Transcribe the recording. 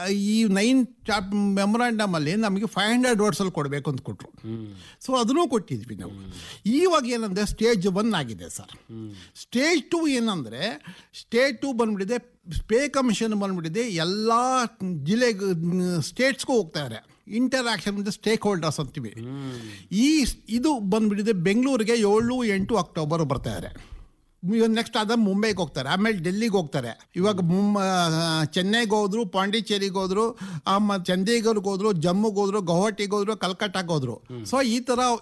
ಈ nine chop memorandum ಅಲ್ಲಿ ನಮಗೆ ಫೈವ್ ಹಂಡ್ರೆಡ್ ವರ್ಡ್ಸಲ್ಲಿ ಕೊಡಬೇಕು ಅಂತ ಕೊಟ್ಟರು ಸೊ ಅದನ್ನೂ ಕೊಟ್ಟಿದ್ವಿ ನಾವು ಇವಾಗ ಏನಂದ್ರೆ ಸ್ಟೇಜ್ ಒನ್ ಆಗಿದೆ ಸರ್ ಸ್ಟೇಜ್ ಟು ಏನಂದ್ರೆ ಸ್ಟೇಜ್ ಟು ಬಂದ್ಬಿಟ್ಟಿದೆ ಪೇ ಕಮಿಷನ್ ಬಂದ್ಬಿಟ್ಟಿದೆ ಎಲ್ಲ ಜಿಲ್ಲೆ ಸ್ಟೇಟ್ಸ್ಗೂ ಹೋಗ್ತಾರೆ ಇಂಟರಾಕ್ಷನ್ ವಿತ್ ಸ್ಟೇಕ್ ಹೋಲ್ಡರ್ಸ್ ಅಂತೀವಿ ಈ ಇದು ಬಂದ್ಬಿಟ್ಟಿದೆ ಬೆಂಗಳೂರಿಗೆ ಏಳು ಎಂಟು ಅಕ್ಟೋಬರ್ ಬರ್ತಾರೆ ನೆಕ್ಸ್ಟ್ ಅದ ಮುಂಬೈಗೆ ಹೋಗ್ತಾರೆ ಆಮೇಲೆ ಡೆಲ್ಲಿಗೆ ಹೋಗ್ತಾರೆ ಇವಾಗ ಮುಂ ಚೆನ್ನೈಗೆ ಹೋದ್ರು ಪಾಂಡಿಚೇರಿಗೆ ಹೋದ್ರು ಆಮೇಲೆ ಚಂಡೀಗಢ್ಗೆ ಹೋದ್ರು ಜಮ್ಮುಗೆ ಹೋದ್ರು ಗೌಹಟಿಗೆ ಹೋದ್ರು ಕಲ್ಕಟ್ಟಾಗೆ ಹೋದ್ರು ಸೊ ಈ ತರ